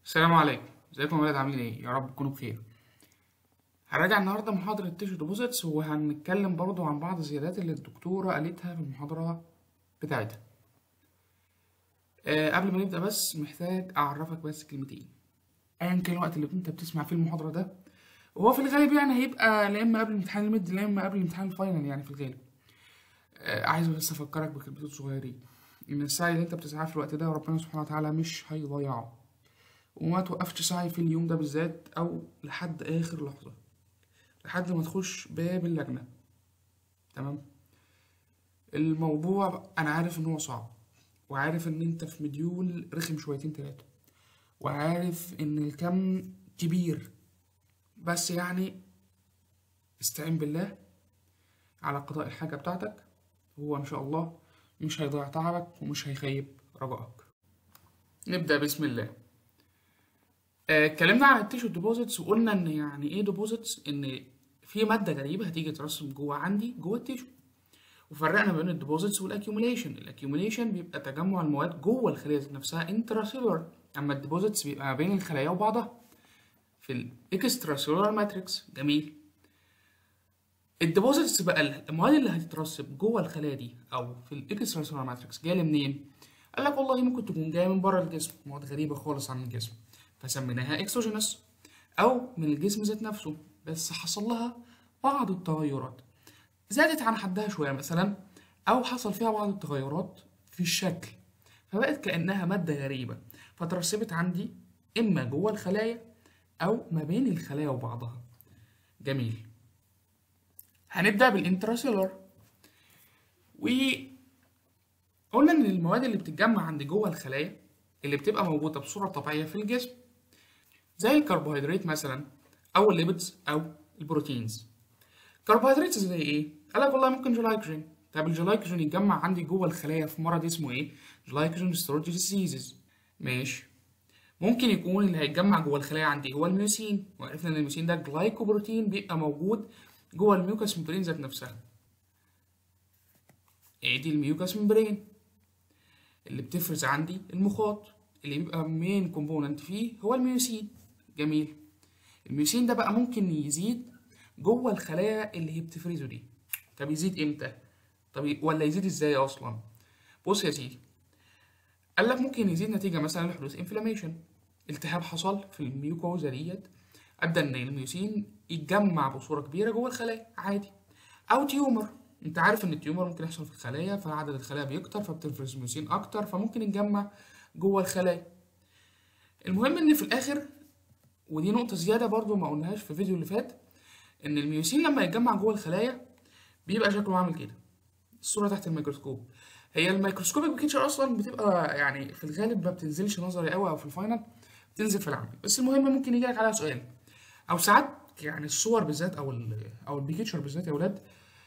السلام عليكم ازيكم يا ولاد عاملين ايه يا رب تكونوا بخير هنراجع النهارده محاضرة تيشو ديبوزيتس وهنتكلم برضو عن بعض الزيادات اللي الدكتورة قالتها في المحاضرة بتاعتها أه قبل ما نبدأ بس محتاج أعرفك بس كلمتين أيا كان الوقت اللي انت بتسمع فيه المحاضرة ده وهو في الغالب يعني هيبقى لا إما قبل امتحان الميد لا إما قبل امتحان الفاينل يعني في الغالب أه عايز بس أفكرك بكلمتين صغيرين إن السعي اللي انت بتسعاه في الوقت ده ربنا سبحانه وتعالى مش هيضيعه وما توقفش سعي في اليوم ده بالذات او لحد اخر لحظه لحد ما تخش باب اللجنه تمام الموضوع انا عارف ان هو صعب وعارف ان انت في مديول رخم شويتين تلاتة وعارف ان الكم كبير بس يعني استعين بالله على قضاء الحاجة بتاعتك هو ان شاء الله مش هيضيع تعبك ومش هيخيب رجائك نبدأ بسم الله آه، اتكلمنا عن التيشو ديبوزيتس وقلنا ان يعني ايه ديبوزيتس ان في ماده غريبه هتيجي ترسم جوه عندي جوه التيشو وفرقنا بين الديبوزيتس والاكيوميليشن الاكيوميليشن بيبقى تجمع المواد جوه الخليه ذات نفسها انتراسيلولر اما الديبوزيتس بيبقى ما بين الخلايا وبعضها في الاكسترا سيلولار ماتريكس جميل الديبوزيتس بقى المواد اللي هتترسب جوه الخلايا دي او في الاكسترا سيلولار ماتريكس جايه منين قال لك والله ممكن تكون جايه من بره الجسم مواد غريبه خالص عن الجسم فسميناها اكسوجينس او من الجسم ذات نفسه بس حصل لها بعض التغيرات زادت عن حدها شويه مثلا او حصل فيها بعض التغيرات في الشكل فبقت كانها ماده غريبه فترسبت عندي اما جوه الخلايا او ما بين الخلايا وبعضها جميل هنبدا بالانتراسيلر وقلنا ان المواد اللي بتتجمع عند جوه الخلايا اللي بتبقى موجوده بصوره طبيعيه في الجسم زي الكربوهيدرات مثلا او الليبيدز او البروتينز كربوهيدرات زي ايه قال لك والله ممكن جلايكوجين طب الجلايكوجين يتجمع عندي جوه الخلايا في مرض اسمه ايه جلايكوجين ستورج ديزيزز ماشي ممكن يكون اللي هيتجمع جوه الخلايا عندي هو الميوسين وعرفنا ان الميوسين ده جلايكوبروتين بيبقى موجود جوه الميوكاس ممبرين ذات نفسها ايه دي الميوكاس ممبرين اللي بتفرز عندي المخاط اللي بيبقى مين كومبوننت فيه هو الميوسين جميل الميوسين ده بقى ممكن يزيد جوه الخلايا اللي هي بتفرزه دي طب يزيد امتى طب ولا يزيد ازاي اصلا بص يا سيدي قال لك ممكن يزيد نتيجه مثلا لحدوث انفلاميشن التهاب حصل في الميوكوزا ديت ادى ان الميوسين يتجمع بصوره كبيره جوه الخلايا عادي او تيومر انت عارف ان التيومر ممكن يحصل في الخلايا فعدد الخلايا بيكتر فبتفرز ميوسين اكتر فممكن يتجمع جوه الخلايا المهم ان في الاخر ودي نقطة زيادة برضو ما قلناهاش في الفيديو اللي فات ان الميوسين لما يتجمع جوه الخلايا بيبقى شكله عامل كده الصورة تحت الميكروسكوب هي الميكروسكوبيك بيكتشر اصلا بتبقى يعني في الغالب ما بتنزلش نظري قوي او في الفاينل بتنزل في العمل بس المهم ممكن يجيلك عليها سؤال او ساعات يعني الصور بالذات او ال او البيكتشر بالذات يا ولاد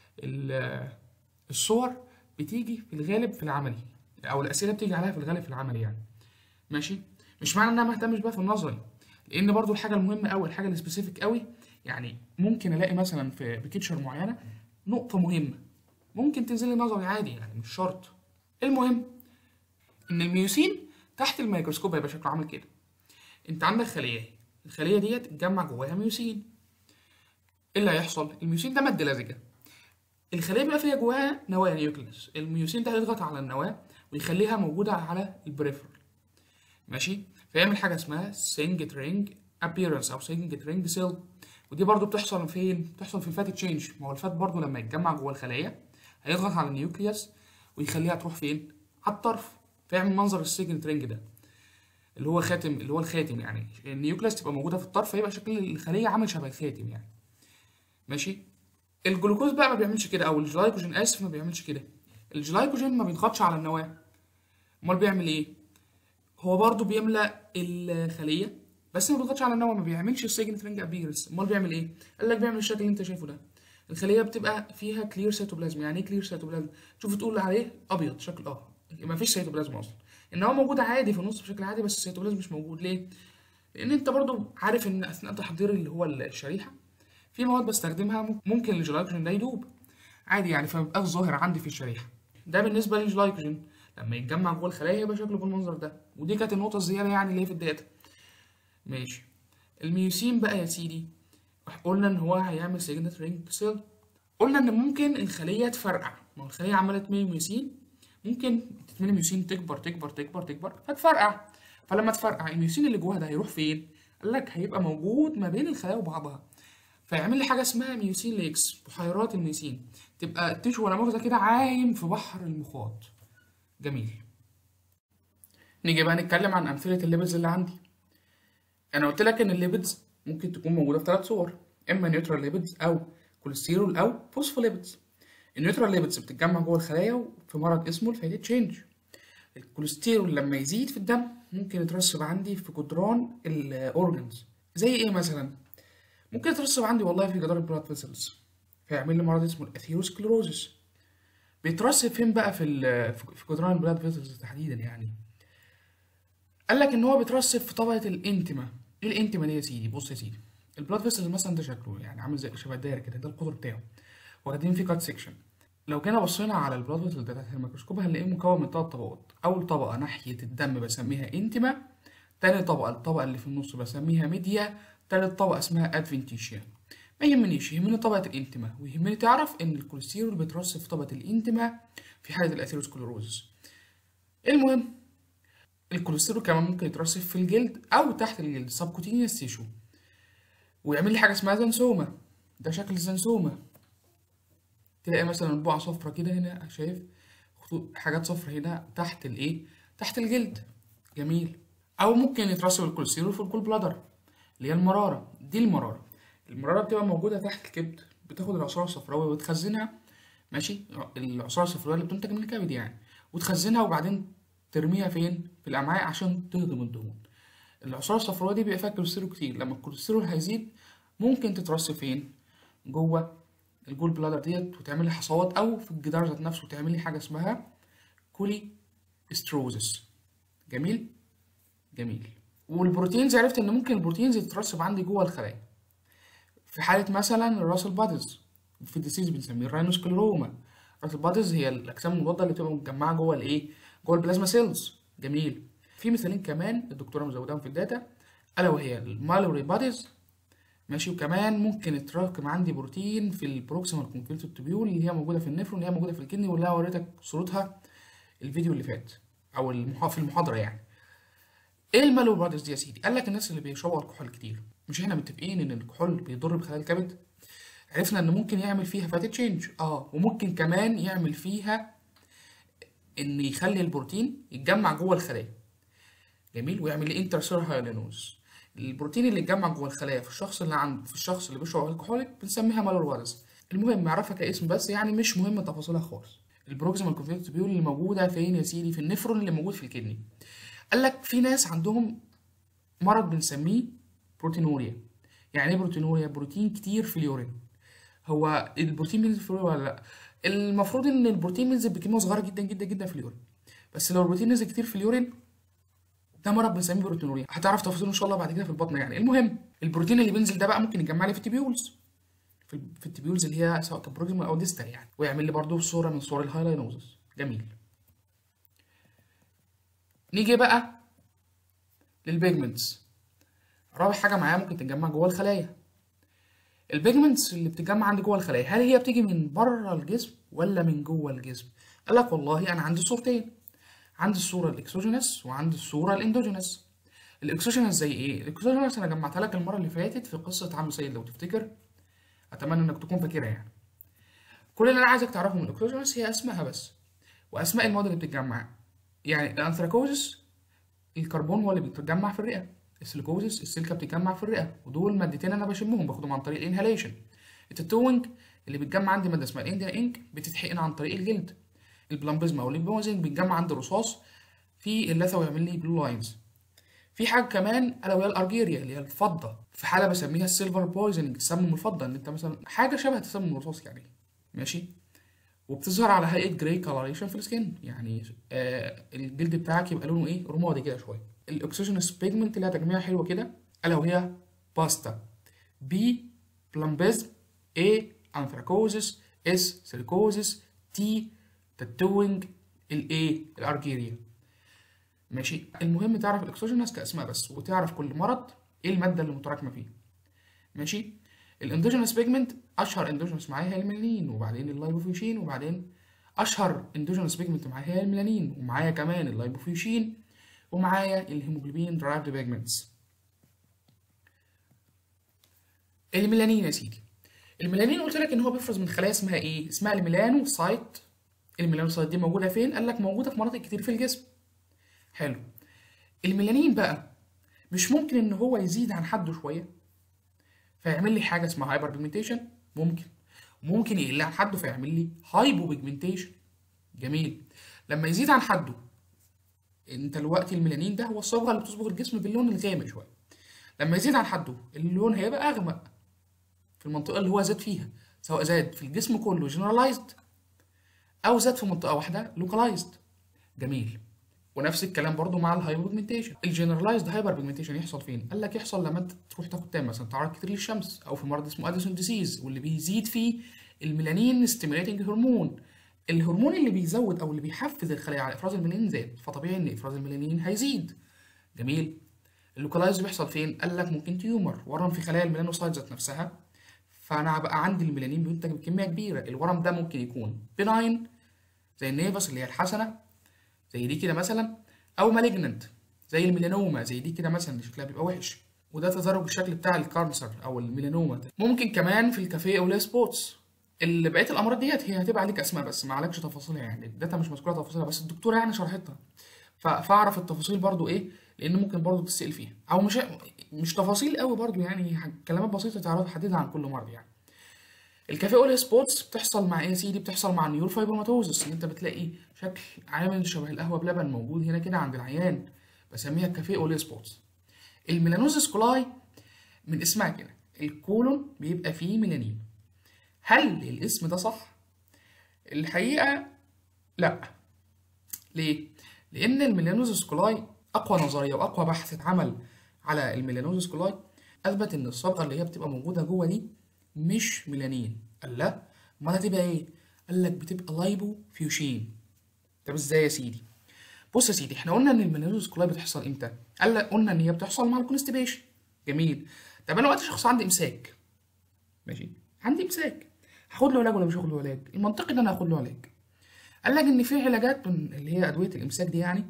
الصور بتيجي في الغالب في العملي او الاسئله بتيجي عليها في الغالب في العملي يعني ماشي مش معنى ان انا ما اهتمش بقى في النظري لان برضو الحاجه المهمه قوي الحاجه السبيسيفيك قوي يعني ممكن الاقي مثلا في بيكتشر معينه نقطه مهمه ممكن تنزل لي نظري عادي يعني مش شرط المهم ان الميوسين تحت الميكروسكوب هيبقى شكله عامل كده انت عندك خليه الخليه ديت اتجمع جواها ميوسين ايه اللي هيحصل الميوسين ده ماده لزجه الخليه بيبقى فيها جواها نواه نيوكليس الميوسين ده هيضغط على النواه ويخليها موجوده على البريفرال ماشي فيعمل حاجه اسمها سنجت رينج ابييرنس او سنجت رينج سيل ودي برضو بتحصل فين بتحصل في الفات تشينج ما هو الفات برضو لما يتجمع جوه الخلايا هيضغط على النيوكليوس ويخليها تروح فين على الطرف فيعمل منظر السنجت رينج ده اللي هو خاتم اللي هو الخاتم يعني النيوكليوس تبقى موجوده في الطرف فيبقى شكل الخليه عامل شبه الخاتم يعني ماشي الجلوكوز بقى ما بيعملش كده او الجلايكوجين اسف ما بيعملش كده الجلايكوجين ما بيضغطش على النواه امال بيعمل ايه هو برضو بيملى الخليه بس ما بيضغطش على النواه ما بيعملش السيجنت رينج ابيرنس امال بيعمل ايه قال لك بيعمل الشكل اللي انت شايفه ده الخليه بتبقى فيها كلير سيتوبلازم يعني ايه كلير سيتوبلازم شوف تقول عليه ابيض شكل اه ما فيش سيتوبلازم اصلا ان هو موجود عادي في النص بشكل عادي بس السيتوبلازم مش موجود ليه لان انت برضو عارف ان اثناء تحضير اللي هو الشريحه في مواد بستخدمها ممكن الجلايكوجين ده يدوب عادي يعني فمبقاش ظاهر عندي في الشريحه ده بالنسبه للجلايكوجين لما يتجمع جوه الخلايا يبقى شكله بالمنظر ده ودي كانت النقطه الزياده يعني اللي هي في الداتا ماشي الميوسين بقى يا سيدي قلنا ان هو هيعمل سيجنت رينج سيل قلنا ان ممكن الخليه تفرقع ما هو الخليه عماله تملي ميوسين ممكن تتملي ميوسين تكبر تكبر تكبر تكبر فتفرقع فلما تفرقع الميوسين اللي جواها ده هيروح فين قال لك هيبقى موجود ما بين الخلايا وبعضها فيعمل لي حاجه اسمها ميوسين ليكس بحيرات الميوسين تبقى التيشو ولا مؤاخذه كده عايم في بحر المخاط جميل نيجي بقى نتكلم عن امثله الليبيدز اللي عندي انا قلت لك ان الليبيدز ممكن تكون موجوده في ثلاث صور اما نيوترال ليبيدز او كوليسترول او فوسفوليبيدز النيوترال ليبيدز بتتجمع جوه الخلايا في مرض اسمه الفاتي تشينج الكوليسترول لما يزيد في الدم ممكن يترسب عندي في جدران الاورجنز زي ايه مثلا ممكن يترسب عندي والله في جدار البلاد فيسلز فيعمل لي مرض اسمه الاثيروسكلروزس بيترسب فين بقى في ال- في جدران البلاد فيسلز تحديدا يعني قال لك ان هو بيترسب في طبقه الانتما ايه الانتما دي يا سيدي بص يا سيدي البلاد فيسل مثلا ده شكله يعني عامل زي شبه الدايره كده ده القطر بتاعه واخدين فيه كات سيكشن لو جينا بصينا على البلاد فيسل ده تحت الميكروسكوب هنلاقيه مكون من ثلاث طبقات اول طبقه ناحيه الدم بسميها انتما تاني طبقه الطبقه اللي في النص بسميها ميديا تالت طبقه اسمها ادفنتيشيا ما يهمنيش يهمني طبقه الانتما ويهمني تعرف ان الكوليسترول بيترسب في طبقه الانتما في حاله الاثيروسكلروزس المهم الكوليسترول كمان ممكن يترسب في الجلد او تحت الجلد سبكوتينيوس تيشو ويعمل لي حاجه اسمها زنسوما ده شكل الزنسوما تلاقي مثلا بقعة صفرة كده هنا شايف خطوط حاجات صفرة هنا تحت الايه تحت الجلد جميل او ممكن يترسب الكوليسترول في الكول بلادر اللي هي المرارة دي المرارة المرارة بتبقى موجودة تحت الكبد بتاخد العصارة الصفراوية وتخزنها ماشي العصارة الصفراوية اللي بتنتج من الكبد يعني وتخزنها وبعدين ترميها فين في الامعاء عشان تهضم الدهون العصارة الصفراوية دي بيبقى فيها كوليسترول كتير لما الكوليسترول هيزيد ممكن تترسب فين جوه الجول بلادر ديت وتعمل لي حصوات او في الجدار ذات نفسه وتعمل لي حاجه اسمها كولي استروزس جميل جميل والبروتينز عرفت ان ممكن البروتينز تترسب عندي جوه الخلايا في حاله مثلا الراسل بادز في الديسيز بنسميه الراينوسكلروما الراسل بادز هي الاجسام المضاده اللي بتبقى متجمعه جوه الايه جوه البلازما سيلز جميل في مثالين كمان الدكتوره مزوداهم في الداتا الا وهي المالوري بادز ماشي وكمان ممكن يتراكم عندي بروتين في البروكسيمال كونفيلتو تubule اللي هي موجوده في النفرون اللي هي موجوده في الكدني واللي أنا وريتك صورتها الفيديو اللي فات او المحا... في المحاضره يعني ايه المالو بادز دي يا سيدي قال لك الناس اللي بيشربوا الكحول كتير مش احنا متفقين ان الكحول بيضر بخلايا الكبد عرفنا ان ممكن يعمل فيها فاتي تشينج اه وممكن كمان يعمل فيها ان يخلي البروتين يتجمع جوه الخلايا جميل ويعمل لي انترسيلر هايلينوز البروتين اللي اتجمع جوه الخلايا في الشخص اللي عند في الشخص اللي بيشرب الكحوليك بنسميها مالوروادس المهم اعرفها كاسم بس يعني مش مهم تفاصيلها خالص البروكسيمال كونفيكت بيقول اللي موجوده فين يا سيدي في النفرون اللي موجود في الكدني قال لك في ناس عندهم مرض بنسميه بروتينوريا يعني ايه بروتينوريا بروتين كتير في اليورين هو البروتين بينزل في اليورين ولا لا المفروض ان البروتين بينزل بكميه صغيره جدا جدا جدا في اليورين بس لو البروتين نزل كتير في اليورين ده مرض بنسميه بروتينوريا هتعرف تفاصيله ان شاء الله بعد كده في البطن يعني المهم البروتين اللي بينزل ده بقى ممكن يتجمع لي في التبيولز في, في التبيولز اللي هي سواء كان بروكسيمال او ديستال يعني ويعمل لي برضه صوره من صور الهايلاينوزس جميل نيجي بقى للبيجمنتس رابع حاجه معايا ممكن تتجمع جوه الخلايا البيجمنتس اللي بتتجمع عندي جوه الخلايا هل هي بتيجي من بره الجسم ولا من جوه الجسم قال لك والله انا عندي صورتين عندي الصوره الاكسوجينس وعندي الصوره الاندوجينس الاكسوجينس زي ايه الاكسوجينس انا جمعتها لك المره اللي فاتت في قصه عم سيد لو تفتكر اتمنى انك تكون فاكرها يعني كل اللي انا عايزك تعرفه من الاكسوجينس هي اسمائها بس واسماء المواد اللي بتتجمع يعني الانثراكوزس الكربون هو اللي بيتجمع في الرئه السيليكوزس السيليكا بتتجمع في الرئه ودول مادتين انا بشمهم باخدهم عن طريق الانهاليشن التتوينج اللي بيتجمع عندي ماده اسمها الانديا انك بتتحقن عن طريق الجلد البلامبزما او الليمبوزين بيتجمع عند الرصاص في اللثه ويعمل لي بلو لاينز في حاجه كمان الا وهي الارجيريا اللي هي الفضه في حاله بسميها السيلفر بويزنج تسمم الفضه ان انت مثلا حاجه شبه تسمم الرصاص يعني ماشي وبتظهر على هيئه جراي كولوريشن في السكين يعني آه الجلد بتاعك يبقى لونه ايه رمادي كده شويه الاكسجينس بيجمنت لها تجميع حلوه كده الا وهي باستا بي بلامبيزم اي انثراكوزس اس سيليكوزس تي تاتوينج الايه الارجيريا ماشي المهم تعرف الاكسوجينس كاسماء بس وتعرف كل مرض ايه الماده اللي متراكمه فيه ماشي الاندوجينوس بيجمنت اشهر اندوجينوس معايا هي الميلانين وبعدين اللايبوفيوشين وبعدين اشهر اندوجينوس بيجمنت معايا هي الميلانين ومعايا كمان اللايبوفيوشين ومعايا الهيموجلوبين درايفد بيجمنتس الميلانين يا سيدي الميلانين قلت لك ان هو بيفرز من خلايا اسمها ايه اسمها الميلانوسايت الميلانوسايت دي موجوده فين قال لك موجوده في مناطق كتير في الجسم حلو الميلانين بقى مش ممكن ان هو يزيد عن حده شويه فيعمل لي حاجه اسمها هايبر بيجمنتيشن ممكن ممكن يقل عن حده فيعمل لي هايبو بيجمنتيشن جميل لما يزيد عن حده انت الوقت الميلانين ده هو الصبغه اللي بتصبغ الجسم باللون الغامق شويه لما يزيد عن حده اللون هيبقى اغمق في المنطقه اللي هو زاد فيها سواء زاد في الجسم كله جنرالايزد او زاد في منطقه واحده لوكالايزد جميل ونفس الكلام برضو مع الهايبر بيجمنتيشن الجنرالايزد هايبر بيجمنتيشن يحصل فين قال لك يحصل لما انت تروح تاخد تان مثلا تعرض كتير للشمس او في مرض اسمه اديسون ديسيز واللي بيزيد فيه الميلانين ستيميوليتنج هرمون الهرمون اللي بيزود او اللي بيحفز الخلايا على افراز الميلانين زاد فطبيعي ان افراز الميلانين هيزيد جميل اللوكالايز بيحصل فين قال لك ممكن تيومر ورم في خلايا الميلانوسايت ذات نفسها فانا بقى عندي الميلانين بينتج بكميه كبيره الورم ده ممكن يكون بناين زي النيفس اللي هي الحسنه زي دي كده مثلا او مالجننت زي الميلانوما زي دي كده مثلا اللي شكلها بيبقى وحش وده تدرج الشكل بتاع الكانسر او الميلانوما ده. ممكن كمان في الكافيه او سبوتس اللي بقيه الامراض ديت هي هتبقى عليك اسماء بس ما عليكش تفاصيلها يعني الداتا مش مذكوره تفاصيلها بس الدكتوره يعني شرحتها فاعرف التفاصيل برضو ايه لان ممكن برضو تسال فيها او مش مش تفاصيل قوي برضو يعني كلمات بسيطه تعرف تحددها عن كل مرض يعني الكافيه اول سبوتس بتحصل مع ايه يا سيدي بتحصل مع النيور فايبروماتوزس ان انت بتلاقي شكل عامل شبه القهوه بلبن موجود هنا كده عند العيان بسميها الكافيه اول سبوتس الميلانوزس كولاي من اسمها كده الكولون بيبقى فيه ميلانين هل الاسم ده صح الحقيقه لا ليه لان الميلانوزس كولاي اقوى نظريه واقوى بحث اتعمل على الميلانوزس كولاي اثبت ان الصبغه اللي هي بتبقى موجوده جوه دي مش ميلانين قال لا امال هتبقى ايه قال لك بتبقى لايبو فيوشين طب ازاي يا سيدي بص يا سيدي احنا قلنا ان الميلانوزس كولاي بتحصل امتى قال لك قلنا ان هي بتحصل مع الكونستيبيشن جميل طب انا وقت شخص عندي امساك ماشي عندي امساك هاخد له علاج ولا مش هاخد له علاج المنطقي ان انا هاخد له علاج قال لك ان في علاجات من اللي هي ادويه الامساك دي يعني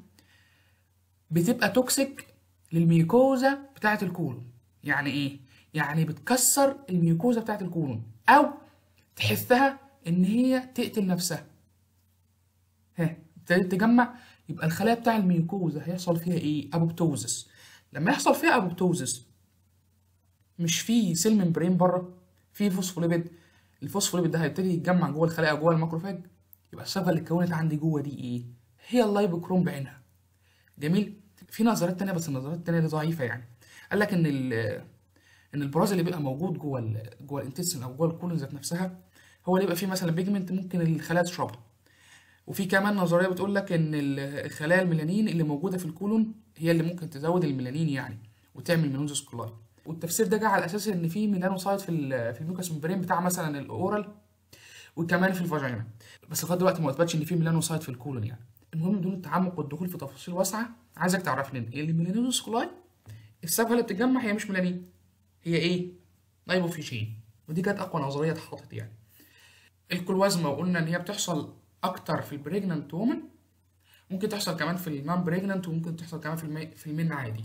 بتبقى توكسيك للميوكوزا بتاعه الكولون يعني ايه يعني بتكسر الميوكوزا بتاعه الكولون او تحسها ان هي تقتل نفسها ها ابتدت تجمع يبقى الخلايا بتاع الميوكوزا هيحصل فيها ايه ابوبتوزس لما يحصل فيها ابوبتوزس مش في سيل ممبرين بره في فوسفوليبيد الفوسفوليبيد ده هيبتدي يتجمع جوه الخلايا جوه الماكروفاج يبقى الصبغه اللي اتكونت عندي جوه دي ايه هي اللايبوكروم بعينها جميل في نظريات تانية بس النظريات التانية دي ضعيفة يعني قال لك ان ال ان البراز اللي بيبقى موجود جوه ال جوه الانتستين او جوه الكولون ذات نفسها هو اللي يبقى فيه مثلا بيجمنت ممكن الخلايا تشربها وفي كمان نظريه بتقول لك ان الخلايا الميلانين اللي موجوده في الكولون هي اللي ممكن تزود الميلانين يعني وتعمل ميلانوزس كولاي والتفسير ده جه على اساس ان في ميلانوسايت في ال في الميوكس ممبرين بتاع مثلا الاورال وكمان في الفاجينا بس لغايه دلوقتي ما اثبتش ان في ميلانوسايت في الكولون يعني المهم بدون التعمق والدخول في تفاصيل واسعه عايزك تعرف ان الميلانوزس كولاي الصبغه اللي بتتجمع هي مش ميلانين هي ايه لايبوفيشين ودي كانت اقوى نظريه اتحطت يعني الكلوازما وقلنا ان هي بتحصل اكتر في البريجننت وومن ممكن تحصل كمان في النون بريجننت وممكن تحصل كمان في المي... في المين عادي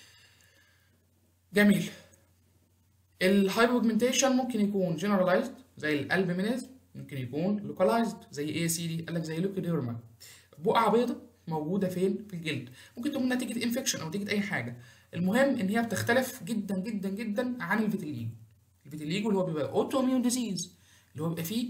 جميل الهايبوجمنتيشن ممكن يكون جنرالايزد زي الالبومينيز ممكن يكون لوكالايزد زي ايه يا سيدي قال لك زي لوكيديرما بقعه بيضاء موجوده فين في الجلد ممكن تكون نتيجه انفكشن او نتيجه اي حاجه المهم ان هي بتختلف جدا جدا جدا عن الفيتيليجو الفيتيليجو اللي هو بيبقى اوتو اميون ديزيز اللي هو بيبقى فيه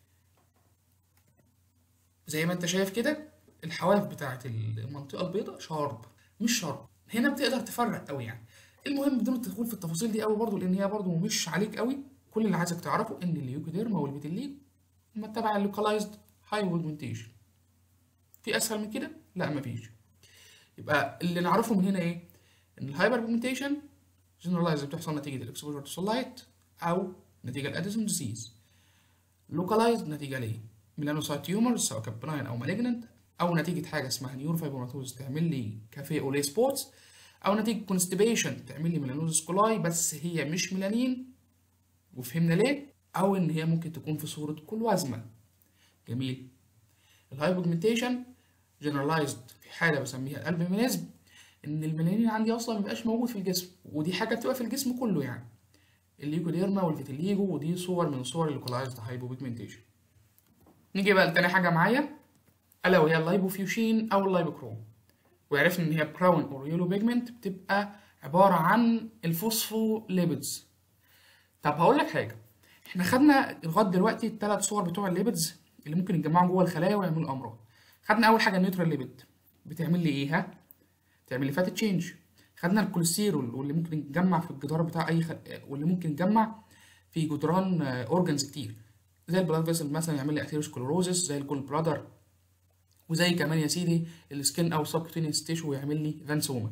زي ما انت شايف كده الحواف بتاعت المنطقه البيضاء شارب مش شارب هنا بتقدر تفرق قوي يعني المهم بدون الدخول في التفاصيل دي قوي برضو لان هي برضو مش عليك قوي كل اللي عايزك تعرفه ان اليوكيديرما والفيتيليجو هما تبع اللوكالايزد هايبوجمنتيشن في اسهل من كده لا مفيش يبقى اللي نعرفه من هنا ايه ان الهايبر بيجمنتيشن جنرالايز بتحصل نتيجه الاكسبوجر تو سلايت او نتيجه الاديسون ديزيز لوكالايزد نتيجه ليه ميلانوسايت تيومر سواء كان بناين او مالجننت او نتيجه حاجه اسمها نيورو فايبروماتوز تعمل لي كافيه اولي سبوتس او نتيجه كونستيبيشن تعمل لي ميلانوزس كولاي بس هي مش ميلانين وفهمنا ليه او ان هي ممكن تكون في صوره كلوازما جميل الهايبوجمنتيشن جنرالايزد في حاله بسميها الالبومينيزم ان الميلانين عندي اصلا مبقاش موجود في الجسم ودي حاجه بتبقى في الجسم كله يعني الليكوديرما والفيتيليجو ودي صور من صور اللوكلايزد هايبوبيجمنتيشن نيجي بقى لتاني حاجه معايا الا وهي اللايبوفيوشين او اللايبوكروم وعرفنا ان هي براون اور يلو بيجمنت بتبقى عباره عن الفوسفوليبيدز طب هقول لك حاجه احنا خدنا لغايه دلوقتي الثلاث صور بتوع الليبيدز اللي ممكن يتجمعوا جوه الخلايا ويعملوا امراض خدنا اول حاجه النيوترال ليبيد بتعمل لي ايه ها تعمل لي فات تشينج خدنا الكوليسترول واللي ممكن يتجمع في الجدار بتاع اي خل... واللي ممكن يتجمع في جدران اورجنز كتير زي البلاد فيسل مثلا يعمل لي اثيروسكلوروزس زي الكول برادر وزي كمان يا سيدي السكين او سبكوتينيوس تيشو ويعمل لي فانسوما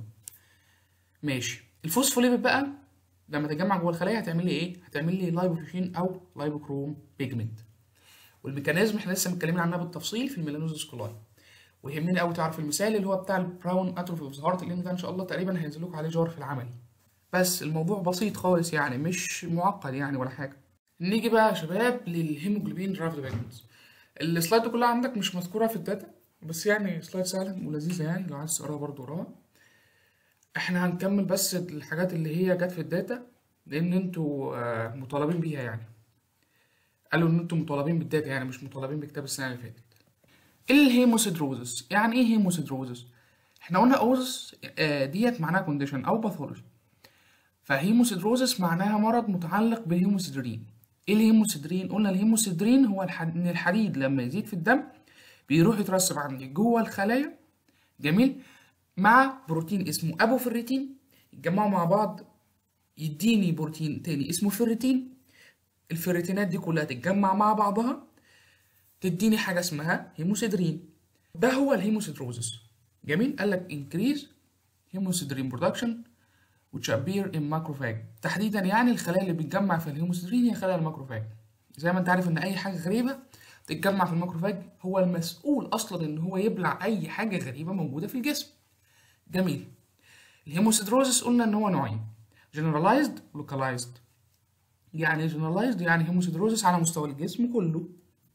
ماشي الفوسفوليبيد بقى لما تتجمع جوه الخلايا هتعمل لي ايه هتعمل لي لايبوفيوشين او لايبوكروم بيجمنت والميكانيزم احنا لسه متكلمين عنها بالتفصيل في الميلانوزس كولاي ويهمني قوي تعرف المثال اللي هو بتاع البراون اتروفي اوف هارت اللي ده ان شاء الله تقريبا هينزل لكم عليه جار في العملي بس الموضوع بسيط خالص يعني مش معقد يعني ولا حاجه نيجي بقى يا شباب للهيموجلوبين درافت بيجمنتس السلايد كلها عندك مش مذكوره في الداتا بس يعني سلايد سهله ولذيذه يعني لو عايز تقراها برضه قراها احنا هنكمل بس الحاجات اللي هي جت في الداتا لان انتوا مطالبين بيها يعني قالوا ان انتوا مطالبين بالداتا يعني مش مطالبين بكتاب السنه اللي فاتت الهيموسيدروزس يعني ايه هيموسيدروزس احنا قلنا اوزس ديت معناها كونديشن او باثولوجي فهيموسيدروزس معناها مرض متعلق بالهيموسيدرين ايه الهيموسيدرين قلنا الهيموسيدرين هو الحد... ان الحديد لما يزيد في الدم بيروح يترسب عندي جوه الخلايا جميل مع بروتين اسمه ابوفيريتين يتجمعوا مع بعض يديني بروتين تاني اسمه فيريتين الفيريتينات دي كلها تتجمع مع بعضها تديني حاجه اسمها هيموسيدرين ده هو الهيموسيدروزس جميل قال لك increase هيموسيدرين برودكشن which appear in macrophage تحديدا يعني الخلايا اللي بتجمع في الهيموسيدرين هي خلايا الماكروفاج زي ما انت عارف ان اي حاجه غريبه تتجمع في الماكروفاج هو المسؤول اصلا ان هو يبلع اي حاجه غريبه موجوده في الجسم جميل الهيموسيدروزس قلنا ان هو نوعين generalized localized يعني generalized يعني هيموسيدروزس على مستوى الجسم كله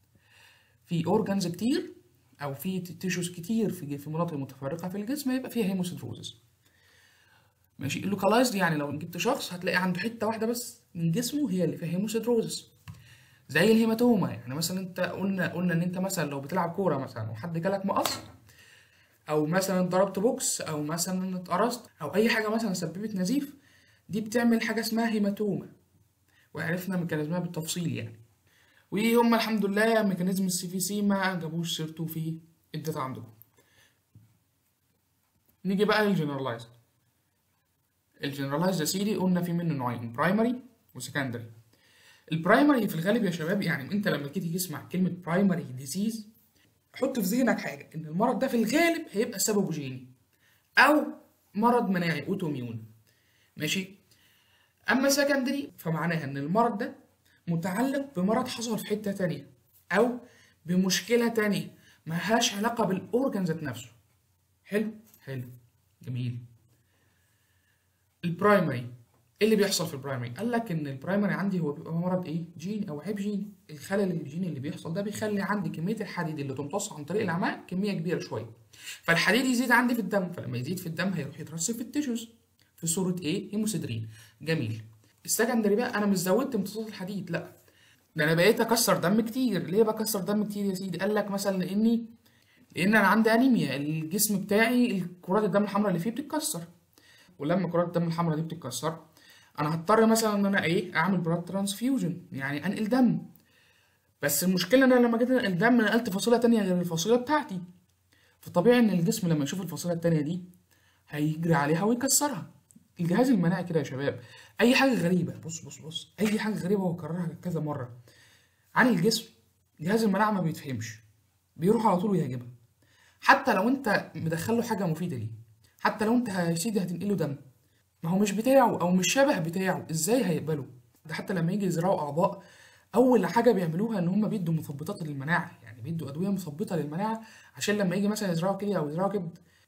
في اورجانز كتير او في تيشوز كتير في في مناطق متفرقه في الجسم هيبقى فيها هيموسيدروزس ماشي اللوكالايزد يعني لو جبت شخص هتلاقي عنده حته واحده بس من جسمه هي اللي فيها هيموسيدروزس زي الهيماتوما يعني مثلا انت قلنا قلنا ان انت مثلا لو بتلعب كوره مثلا وحد جالك مقص او مثلا ضربت بوكس او مثلا اتقرصت او اي حاجه مثلا سببت نزيف دي بتعمل حاجه اسمها هيماتوما وعرفنا ميكانيزمها بالتفصيل يعني وهم الحمد لله ميكانيزم السي في سي ما جابوش سيرته في الداتا عندكم نيجي بقى للجنرالايزد الجنرالايزد يا سيدي قلنا في منه نوعين برايمري وسكندري البرايمري في الغالب يا شباب يعني انت لما تيجي تسمع كلمه برايمري ديزيز حط في ذهنك حاجه ان المرض ده في الغالب هيبقى سببه جيني او مرض مناعي اوتوميون ماشي اما سكندري فمعناها ان المرض ده متعلق بمرض حصل في حته تانية او بمشكله تانية ملهاش علاقه بالاورجن ذات نفسه حلو حلو جميل البرايمري ايه اللي بيحصل في البرايمري قال لك ان البرايمري عندي هو بيبقى مرض ايه جين او عيب جيني الخلل الجيني اللي بيحصل ده بيخلي عندي كميه الحديد اللي تمتص عن طريق الامعاء كميه كبيره شويه فالحديد يزيد عندي في الدم فلما يزيد في الدم هيروح يترسب في التيشوز في صوره ايه هيموسيدرين جميل السكندري بقى انا مش زودت امتصاص الحديد لا ده انا بقيت اكسر دم كتير ليه بكسر دم كتير يا سيدي قال لك مثلا لاني لان انا عندي انيميا الجسم بتاعي كرات الدم الحمراء اللي فيه بتتكسر ولما كرات الدم الحمراء دي بتتكسر انا هضطر مثلا ان انا ايه اعمل بلاد ترانسفيوجن يعني انقل دم بس المشكله ان انا لما جيت انقل دم نقلت فصيله تانية غير الفصيله بتاعتي فطبيعي ان الجسم لما يشوف الفصيله التانية دي هيجري عليها ويكسرها الجهاز المناعي كده يا شباب اي حاجه غريبه بص بص بص اي حاجه غريبه وكررها كذا مره عن الجسم جهاز المناعه ما بيتفهمش بيروح على طول ويهاجمها حتى لو انت مدخله حاجه مفيده ليه حتى لو انت يا سيدي هتنقله دم ما هو مش بتاعه او مش شبه بتاعه ازاي هيقبله ده حتى لما يجي يزرعوا اعضاء اول حاجه بيعملوها ان هم بيدوا مثبطات للمناعه يعني بيدوا ادويه مثبطه للمناعه عشان لما يجي مثلا يزرعوا كليه او يزرعوا كبد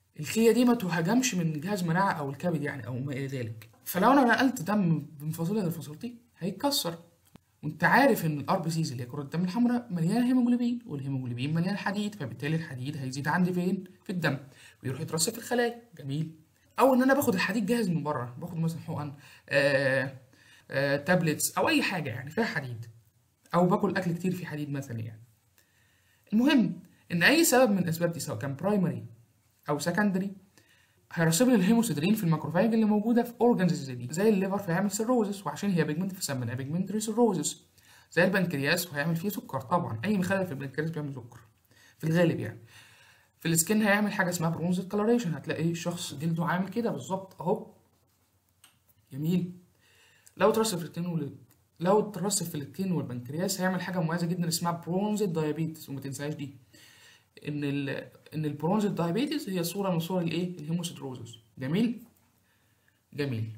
الخيه دي ما تهاجمش من جهاز مناعه او الكبد يعني او ما الى ذلك فلو انا نقلت دم من فاصوليا لفاصولتي هيتكسر وانت عارف ان الار بي سيز اللي هي كرات الدم الحمراء مليانه هيموجلوبين والهيموجلوبين مليان حديد فبالتالي الحديد هيزيد عندي فين في الدم ويروح يترسب في الخلايا جميل او ان انا باخد الحديد جاهز من بره باخد مثلا حقن آه آه تابلتس او اي حاجه يعني فيها حديد او باكل اكل كتير فيه حديد مثلا يعني المهم ان اي سبب من الاسباب دي سواء كان برايمري او سكندري هيرسب لي الهيموسيدرين في الماكروفاج اللي موجوده في اورجانز زي دي زي الليفر فهيعمل سيروزس وعشان هي بيجمنت فسميناها بيجمنتري سيروزس زي البنكرياس وهيعمل فيه سكر طبعا اي مخلل في البنكرياس بيعمل سكر في الغالب يعني في السكين هيعمل حاجه اسمها برونز كلوريشن هتلاقي الشخص جلده عامل كده بالظبط اهو جميل لو اترسب في الكين وال... لو اترسب في الكين والبنكرياس هيعمل حاجه مميزه جدا اسمها برونز دايابيتس وما تنساهاش دي ان ال ان البرونز دايابيتس هي صوره من صور الايه الهيموسيدروزس جميل جميل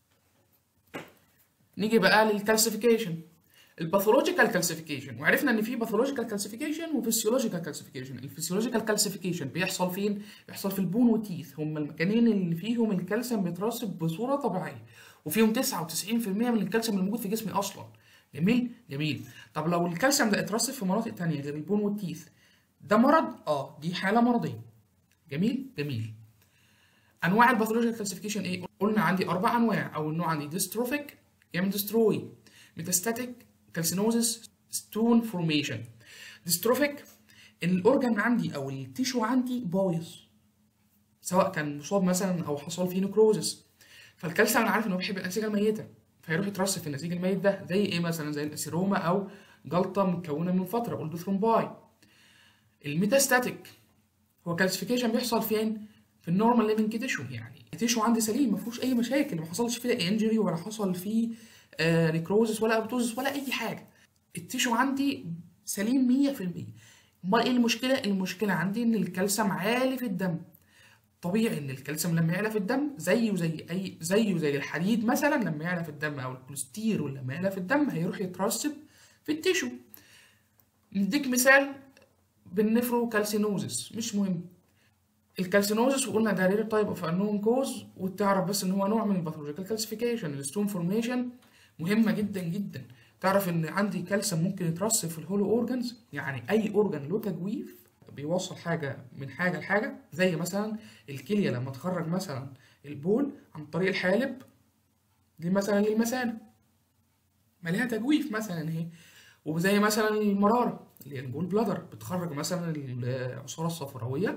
نيجي بقى للكالسيفيكيشن الباثولوجيكال كالسيفيكيشن وعرفنا ان في باثولوجيكال كالسيفيكيشن وفيسيولوجيكال كالسيفيكيشن الفيسيولوجيكال كالسيفيكيشن بيحصل فين بيحصل في البون والتيث هم المكانين اللي فيهم الكالسيوم بيترسب بصوره طبيعيه وفيهم 99% من الكالسيوم اللي موجود في جسمي اصلا جميل جميل طب لو الكالسيوم ده اترسب في مناطق تانية غير البون والتيث ده مرض اه دي حاله مرضيه جميل جميل انواع الباثولوجيكال كالسيفيكيشن ايه قلنا عندي اربع انواع اول نوع عندي ديستروفيك يعمل ديستروي ميتاستاتيك كالسينوزس ستون فورميشن ديستروفيك ان الاورجان عندي او التيشو عندي بايظ سواء كان مصاب مثلا او حصل فيه نكروزس فالكالسيوم انا عارف ان هو بيحب الانسجه الميته فيروح يترسب في النسيج الميت ده زي ايه مثلا زي الاسيروما او جلطه متكونه من فتره اولدو ثرومباي الميتاستاتيك هو كالسيفيكيشن بيحصل فين في النورمال ليفنج تيشو يعني التيشو عندي سليم ما فيهوش اي مشاكل ما حصلش فيه انجري ولا حصل فيه آه نيكروزس ولا ابتوزس ولا اي حاجه التيشو عندي سليم 100% امال ايه المشكله المشكله عندي ان الكالسيوم عالي في الدم طبيعي ان الكالسيوم لما يعلى في الدم زيه زي اي زيه زي الحديد مثلا لما يعلى في الدم او الكوليسترول لما يعلى في الدم هيروح يترسب في التيشو نديك مثال بالنفرو كالسينوزس مش مهم الكالسينوزس وقلنا ده رير تايب اوف انون كوز وتعرف بس ان هو نوع من الباثولوجيكال كالسيفيكيشن الستون فورميشن مهمه جدا جدا تعرف ان عندي كالسيوم ممكن يترسب في الهولو اورجانز يعني اي اورجان له تجويف بيوصل حاجه من حاجه لحاجه زي مثلا الكليه لما تخرج مثلا البول عن طريق الحالب دي مثلا للمثانه مليها تجويف مثلا اهي وزي مثلا المراره اللي هي البول بلادر بتخرج مثلا العصاره الصفراويه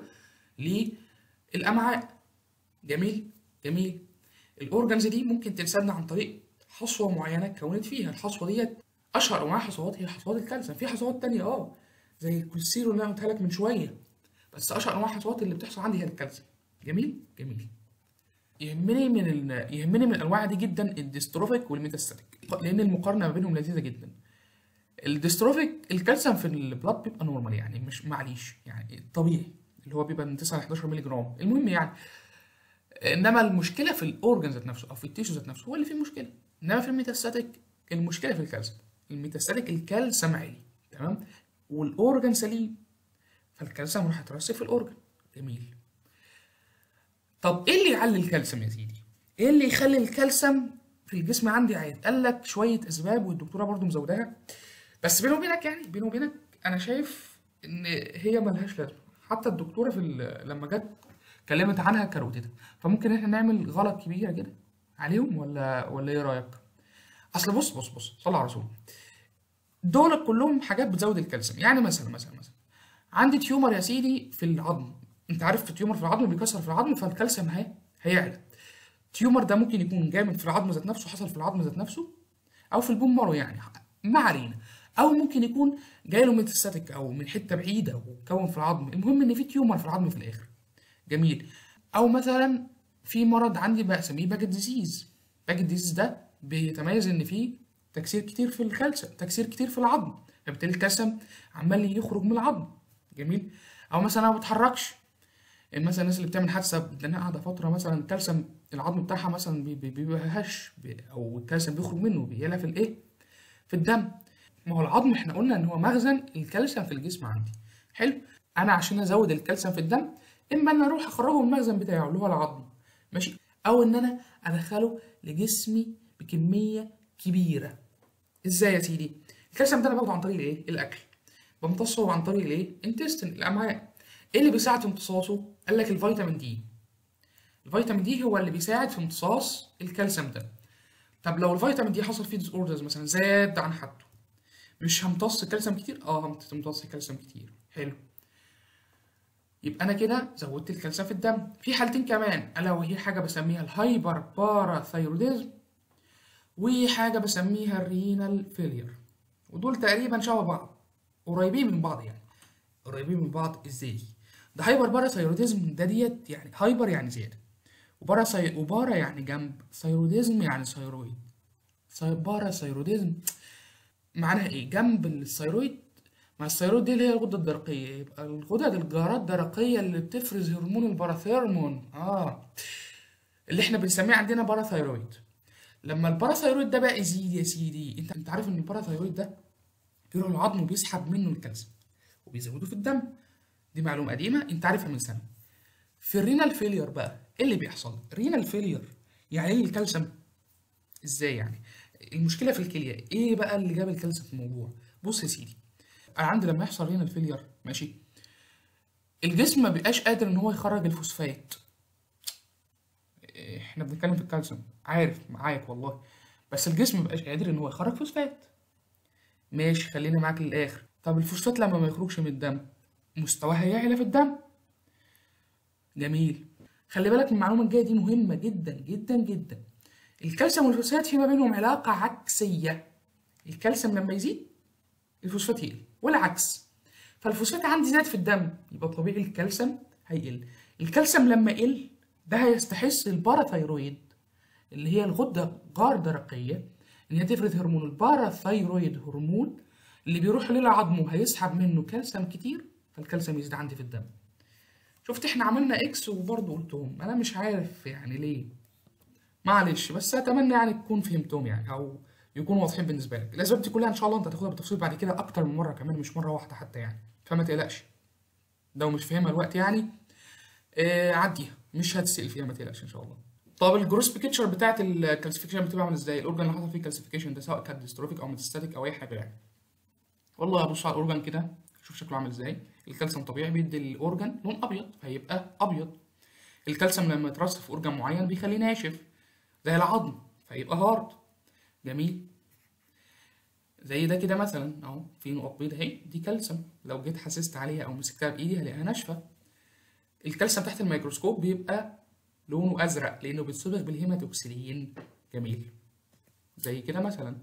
للامعاء جميل جميل الاورجانز دي ممكن تنسدنا عن طريق حصوه معينه اتكونت فيها الحصوه ديت اشهر انواع حصوات هي حصوات الكالسيوم في حصوات تانية اه زي الكوليسترول اللي انا قلتها لك من شويه بس اشهر انواع الحصوات اللي بتحصل عندي هي الكالسيوم جميل جميل يهمني من ال... يهمني من الانواع دي جدا الديستروفيك والميتاستاتيك لان المقارنه ما بينهم لذيذه جدا الديستروفيك الكالسيوم في البلاد بيبقى نورمال يعني مش معليش يعني طبيعي اللي هو بيبقى من 9 ل 11 مللي جرام المهم يعني انما المشكله في الاورجن ذات نفسه او في التيشو ذات نفسه هو اللي فيه مشكله انما في الميتاستاتيك المشكله في الكالسيوم الميتاستاتيك الكالسيوم عالي تمام والاورجن سليم فالكالسيوم راح يترسب في الاورجن جميل طب ايه اللي يعلي الكالسيوم يا سيدي ايه اللي يخلي الكالسيوم في الجسم عندي عادي قال لك شويه اسباب والدكتوره برضو مزوداها بس بيني وبينك يعني بيني وبينك انا شايف ان هي ملهاش لازمه حتى الدكتوره في لما جت اتكلمت عنها كروتتها فممكن احنا نعمل غلط كبيره كده عليهم ولا ولا ايه رايك اصل بص بص بص صلى على رسول دول كلهم حاجات بتزود الكالسيوم يعني مثلا مثلا مثلا عندي تيومر يا سيدي في العظم انت عارف في تيومر في العظم بيكسر في العظم فالكالسيوم هي هيعلى التيومر ده ممكن يكون جامد في العظم ذات نفسه حصل في العظم ذات نفسه او في البون مارو يعني ما علينا او ممكن يكون جاي له ميتاستاتيك او من حته بعيده وكون في العظم المهم ان في تيومر في العظم في الاخر جميل او مثلا في مرض عندي بسميه باجت ديزيز باجت ديزيز ده بيتميز ان فيه تكسير كتير في الكالسيوم تكسير كتير في العظم فبالتالي الكالسيوم عمال يخرج من العظم جميل او مثلا انا ما بتحركش مثلا الناس اللي بتعمل حادثه لانها قاعده فتره مثلا الكالسيوم العظم بتاعها مثلا بيبقى هش او الكالسيوم بيخرج منه بيلا في الايه في الدم ما هو العظم احنا قلنا ان هو مخزن الكالسيوم في الجسم عندي حلو انا عشان ازود الكالسيوم في الدم اما ان اروح اخرجه من المخزن بتاعه اللي هو العظم ماشي او ان انا ادخله لجسمي بكميه كبيره ازاي يا سيدي الكالسيوم ده انا باخده عن طريق الايه الاكل بمتصه عن طريق الايه انتستين الامعاء ايه اللي بيساعد في امتصاصه قال لك الفيتامين دي الفيتامين دي هو اللي بيساعد في امتصاص الكالسيوم ده طب لو الفيتامين دي حصل فيه ديس اوردرز مثلا زاد عن حده مش همتص كالسيوم كتير اه همتص كالسيوم كتير حلو يبقى انا كده زودت الكالسيوم في الدم في حالتين كمان الا وهي حاجه بسميها الهايبر باراثايروديزم وحاجه بسميها الرينال فيلير ودول تقريبا شبه بعض قريبين من بعض يعني قريبين من بعض ازاي ده هايبر باراثايروديزم ده ديت يعني هايبر يعني زياده وبارا سي... وبارا يعني جنب ثايروديزم يعني ثايرويد بارا ثايروديزم معناها ايه جنب الثايرويد مع الثايرويد دي اللي هي الغدة الدرقية يبقى الغدد الجارات الدرقية اللي بتفرز هرمون الباراثيرمون اه اللي احنا بنسميه عندنا باراثايرويد لما الباراثايرويد ده بقى يزيد يا سيدي انت انت عارف ان الباراثايرويد ده بيروح العظم وبيسحب منه الكالسيوم وبيزوده في الدم دي معلومة قديمة انت عارفها من سنة في الرينال فيلير بقى ايه اللي بيحصل رينال فيلير يعني ايه الكالسيوم ازاي يعني المشكله في الكليه ايه بقى اللي جاب الكالسيوم في الموضوع بص يا سيدي انا عندي لما يحصل رينال فيلير ماشي الجسم ما بيبقاش قادر ان هو يخرج الفوسفات احنا بنتكلم في الكالسيوم عارف معاك والله بس الجسم ما بيبقاش قادر ان هو يخرج فوسفات ماشي خلينا معاك للاخر طب الفوسفات لما ما يخرجش من الدم مستواها يعلى في الدم جميل خلي بالك من المعلومه الجايه دي مهمه جدا جدا جدا الكالسيوم والفوسفات في ما بينهم علاقه عكسيه الكالسيوم لما يزيد الفوسفات يقل والعكس فالفوسفات عندي زاد في الدم يبقى طبيعي الكالسيوم هيقل الكالسيوم لما يقل ده هيستحث الباراثايرويد اللي هي الغده غار درقيه ان هي تفرز هرمون الباراثايرويد هرمون اللي بيروح للعظم وهيسحب منه كالسيوم كتير فالكالسيوم يزيد عندي في الدم شفت احنا عملنا اكس وبرضه قلتهم انا مش عارف يعني ليه معلش بس اتمنى يعني تكون فهمتهم يعني او يكونوا واضحين بالنسبه لك الاسباب دي كلها ان شاء الله انت هتاخدها بالتفصيل بعد كده اكتر من مره كمان مش مره واحده حتى يعني فما تقلقش لو مش فاهمها الوقت يعني آه عديها مش هتسال فيها ما تقلقش ان شاء الله طب الجروس بيكتشر بتاعت الكالسيفيكيشن بتبقى عامل ازاي الاورجان اللي حصل فيه كالسيفيكيشن ده سواء كان ديستروفيك او ميتاستاتيك او اي حاجه يعني والله ابص على الاورجان كده شوف شكله عامل ازاي الكالسيوم طبيعي بيدي الاورجان لون ابيض فيبقى ابيض الكالسيوم لما يترص في اورجان معين بيخليه ناشف زي العظم فيبقى هارد جميل زي ده كده مثلا اهو في نقط بيض اهي دي كالسيوم لو جيت حسست عليها او مسكتها بايدي هلاقيها ناشفه الكالسيوم تحت الميكروسكوب بيبقى لونه ازرق لانه بيتصبغ بالهيماتوكسيلين جميل زي كده مثلا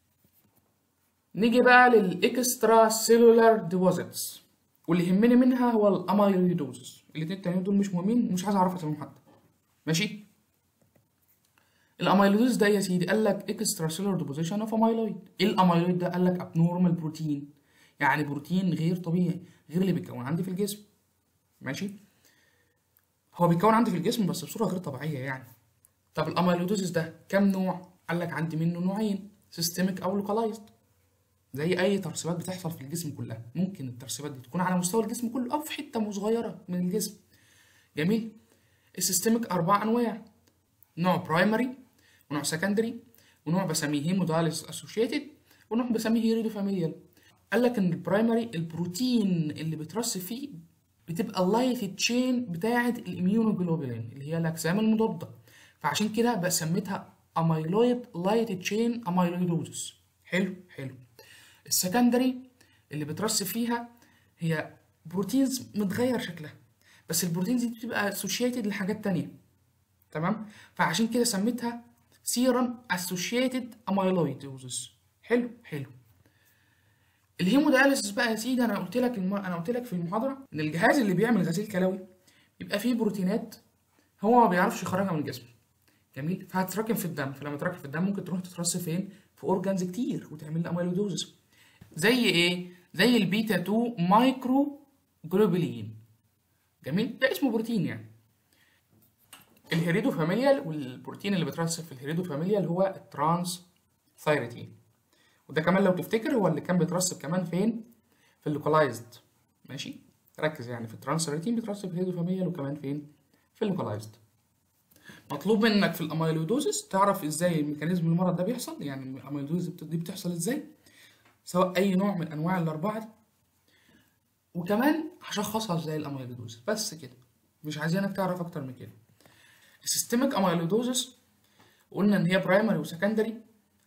نيجي بقى للاكسترا سيلولار ديبوزيتس واللي يهمني منها هو الامايلويدوزس الاثنين التانيين دول مش مهمين ومش عايز اعرف اسمهم حتى ماشي الامايلويدوز ده يا سيدي قال لك اكسترا سيلولار ديبوزيشن اوف امايلويد ايه الامايلويد ده قال لك ابنورمال بروتين يعني بروتين غير طبيعي غير اللي بيتكون عندي في الجسم ماشي هو بيتكون عندي في الجسم بس بصوره غير طبيعيه يعني طب الامايلويدوزس ده كام نوع قال لك عندي منه نوعين سيستميك او لوكالايزد زي اي ترسبات بتحصل في الجسم كلها ممكن الترسبات دي تكون على مستوى الجسم كله او في حته صغيره من الجسم جميل السيستميك اربع انواع نوع برايمري ونوع سكندري ونوع بسميه هيموداليس اسوشيتد ونوع بسميه هيريدو فاميليال قال لك ان البرايمري البروتين اللي بترص فيه بتبقى اللايت تشين بتاعه الاميونوجلوبولين اللي هي الاجسام المضاده فعشان كده بقى سميتها اميلويد لايت تشين اميلويدوزس حلو حلو السكندري اللي بترص فيها هي بروتينز متغير شكلها بس البروتينز دي بتبقى اسوشيتد لحاجات تانية تمام فعشان كده سميتها سيرم اسوشيتد اميلويدوزس حلو حلو الهيمودياليسيس بقى يا سيدي انا قلت لك الم... انا قلت لك في المحاضره ان الجهاز اللي بيعمل غسيل كلوي بيبقى فيه بروتينات هو ما بيعرفش يخرجها من الجسم جميل فهتتراكم في الدم فلما تتراكم في الدم ممكن تروح تترص فين في اورجانز كتير وتعمل لي اميلويدوزس زي ايه زي البيتا 2 مايكرو جلوبولين جميل ده اسمه بروتين يعني الهيريدو فاميليال والبروتين اللي بيترص في الهيريدو فاميليال هو الترانس ثايرتين وده كمان لو تفتكر هو اللي كان بيترسب كمان فين في اللوكالايزد ماشي ركز يعني في الترانسفيرتين بيترسب في الهيدروفاميال وكمان فين في اللوكالايزد مطلوب منك في الاميلودوزس تعرف ازاي الميكانيزم المرض ده بيحصل يعني الاميلودوزس دي بتحصل ازاي سواء اي نوع من انواع الاربعه دي وكمان هشخصها ازاي الاميلودوزس بس كده مش عايزينك تعرف اكتر من كده السيستميك اميلودوزس قلنا ان هي برايمري وسكندري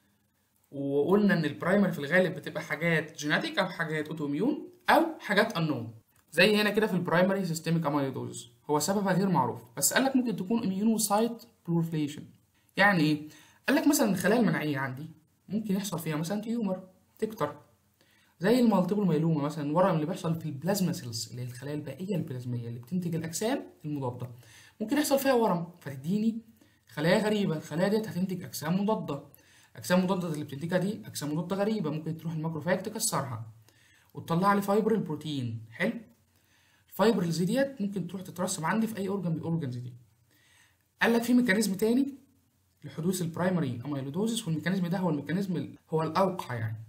وقلنا ان البرايمري في الغالب بتبقى حاجات جيناتيك او حاجات اوتوميون او حاجات انون زي هنا كده في البرايمري سيستميك اميلودوزس هو سببها غير معروف بس قال لك ممكن تكون اميونوسايت بروفليشن يعني ايه قال لك مثلا الخلايا المناعيه عندي ممكن يحصل فيها مثلا تيومر تكتر زي المالتيبل ميلوما مثلا الورم اللي بيحصل في البلازما سيلز اللي هي الخلايا البائيه البلازميه اللي بتنتج الاجسام المضاده ممكن يحصل فيها ورم فتديني خلايا غريبه الخلايا ديت هتنتج اجسام مضاده اجسام مضاده اللي بتنتجها دي اجسام مضاده غريبه ممكن تروح الماكروفاج تكسرها وتطلع لي فايبر البروتين حلو الفايبرز ديت ممكن تروح تترسب عندي في اي اورجان من الاورجانز دي قال لك في ميكانيزم تاني لحدوث البرايمري اميلودوزس والميكانيزم ده هو الميكانيزم ال- هو الاوقع يعني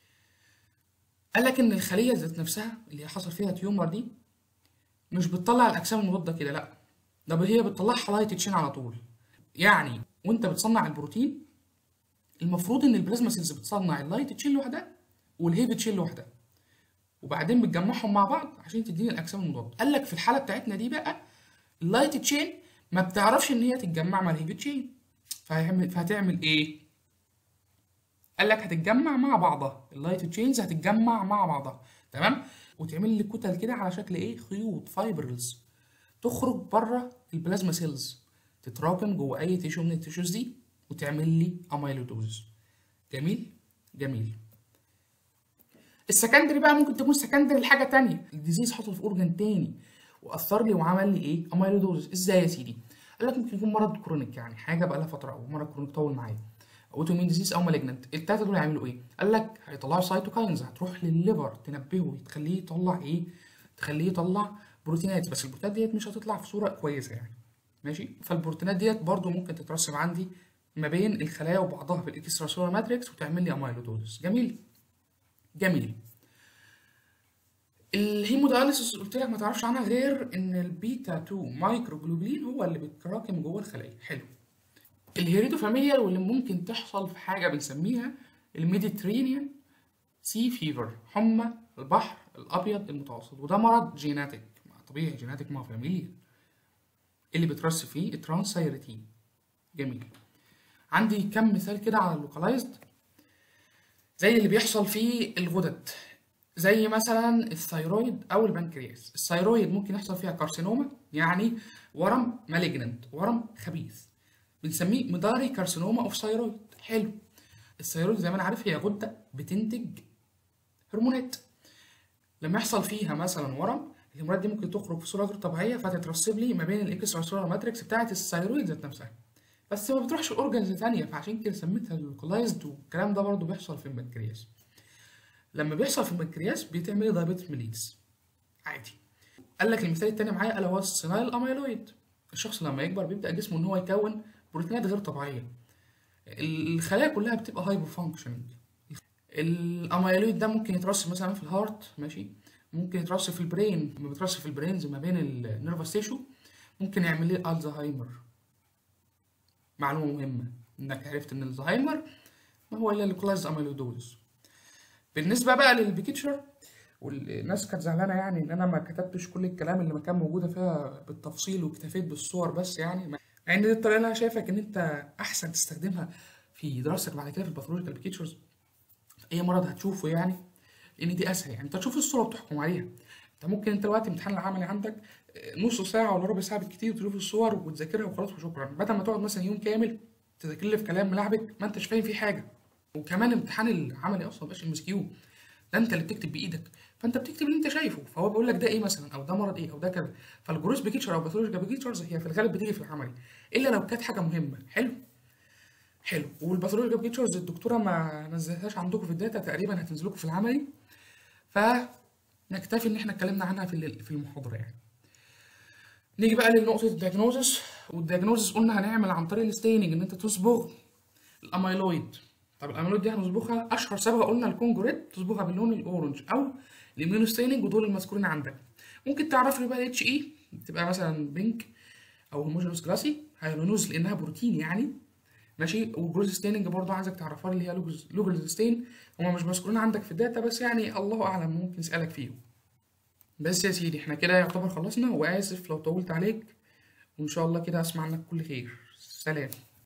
قال لك ان الخليه ذات نفسها اللي حصل فيها تيومر دي مش بتطلع الاجسام المضاده كده لا ده هي بتطلعها لايت تشين على طول يعني وانت بتصنع البروتين المفروض ان البلازما سيلز بتصنع اللايت تشين لوحدها والهيفي تشين لوحدها وبعدين بتجمعهم مع بعض عشان تديني الاجسام المضاده قال لك في الحاله بتاعتنا دي بقى اللايت تشين ما بتعرفش ان هي تتجمع مع الهيفي تشين فهيعمل فهتعمل ايه قال لك هتتجمع مع بعضها اللايت تشينز هتتجمع مع بعضها تمام وتعمل لي كتل كده على شكل ايه خيوط فايبرز تخرج بره البلازما سيلز تتراكم جوه اي تيشو من التيشوز دي وتعمل لي اميلودوزس جميل جميل السكندري بقى ممكن تكون سكندري لحاجه تانية الديزيز حصل في اورجان تاني واثر لي وعمل لي ايه اميلودوزس ازاي يا سيدي قال لك ممكن يكون مرض كرونيك يعني حاجه بقى لها فتره او مرض كرونيك طول معايا اوتومين ديزيز او مالجنت التلاته دول هيعملوا ايه قال لك هيطلعوا سايتوكاينز هتروح للليفر تنبهه تخليه يطلع ايه تخليه يطلع بروتينات بس البروتينات ديت مش هتطلع في صوره كويسه يعني ماشي فالبروتينات ديت برضو ممكن تترسب عندي ما بين الخلايا وبعضها في الاكسترا سولار ماتريكس وتعمل لي اميلودوزس جميل جميل الهيموداياليسيس قلت لك ما تعرفش عنها غير ان البيتا 2 مايكروجلوبولين هو اللي بيتراكم جوه الخلايا حلو الهيريدو فاميليال واللي ممكن تحصل في حاجه بنسميها الميديترينيان سي فيفر حمى البحر الابيض المتوسط وده مرض جيناتيك طبيعي جيناتيك ما فاميليا اللي بترسب فيه الترانسايرتين جميل عندي كم مثال كده على اللوكالايزد زي اللي بيحصل في الغدد زي مثلا الثيرويد او البنكرياس الثيرويد ممكن يحصل فيها كارسينوما يعني ورم مالجننت ورم خبيث بنسميه مداري كارسينوما اوف ثيرويد حلو الثيرويد زي ما انا عارف هي غده بتنتج هرمونات لما يحصل فيها مثلا ورم الهرمونات دي ممكن تخرج في صوره غير طبيعيه فتترسب لي ما بين الاكسترا سولار ماتريكس بتاعه الثيرويد ذات نفسها بس ما بتروحش الاورجنز ثانيه فعشان كده سميتها لوكالايزد والكلام ده برضو بيحصل في البنكرياس لما بيحصل في البنكرياس بيتعمل لي دايابيتس ميليتس عادي قال لك المثال التاني معايا الا هو السينايل اميلويد الشخص لما يكبر بيبدا جسمه ان هو يكون بروتينات غير طبيعيه الخلايا كلها بتبقى هايبر فانكشننج الاميلويد ده ممكن يترسب مثلا في الهارت ماشي ممكن يترسب في البرين لما بيترسب في البرينز ما بين النيرفس تيشو ممكن يعمل لي الزهايمر معلومه مهمه انك عرفت ان الزهايمر ما هو الا اللوكلايزد اميلودوز بالنسبه بقى للبيكتشر والناس كانت زعلانه يعني ان انا ما كتبتش كل الكلام اللي ما كان موجوده فيها بالتفصيل واكتفيت بالصور بس يعني مع ان دي الطريقه اللي انا شايفك ان انت احسن تستخدمها في دراستك بعد كده في الباثولوجيكال بيكتشرز في اي مرض هتشوفه يعني لان دي اسهل يعني انت تشوف الصوره وتحكم عليها انت ممكن انت دلوقتي امتحان العملي عندك نص ساعه ولا ربع ساعه بالكتير تشوف الصور وتذاكرها وخلاص وشكرا بدل ما تقعد مثلا يوم كامل تذاكر لي في كلام ملعبك ما انتش فاهم فيه حاجه وكمان امتحان العملي اصلا مبقاش ام اس كيو ده انت اللي بتكتب بايدك فانت بتكتب اللي انت شايفه فهو بيقول لك ده ايه مثلا او ده مرض ايه او ده كذا فالجروس بيكتشر او باثولوجيكال بيكتشرز هي في الغالب بتيجي في العملي الا لو كانت حاجه مهمه حلو حلو والباثولوجيكال بيكتشرز الدكتوره ما نزلتهاش عندكم في الداتا تقريبا هتنزل لكم في العملي فنكتفي ان احنا اتكلمنا عنها في في المحاضره يعني نيجي بقى لنقطه الدياجنوزس والدياجنوزس قلنا هنعمل عن طريق الستيننج ان انت تصبغ الاميلويد طب الاميلويد دي هنصبغها اشهر سبب قلنا الكونجوريت تصبغها باللون الاورنج او الاميونو ستيننج ودول المذكورين عندك ممكن تعرف لي بقى الاتش اي تبقى مثلا بينك او هوموجينوس جلاسي هيلونوز لانها بروتين يعني ماشي وجروز ستيننج برضه عايزك تعرفها لي اللي هي لوجز لوجز ستين هما مش مذكورين عندك في الداتا بس يعني الله اعلم ممكن اسالك فيهم بس يا سيدي احنا كده يعتبر خلصنا واسف لو طولت عليك وان شاء الله كده اسمع عنك كل خير سلام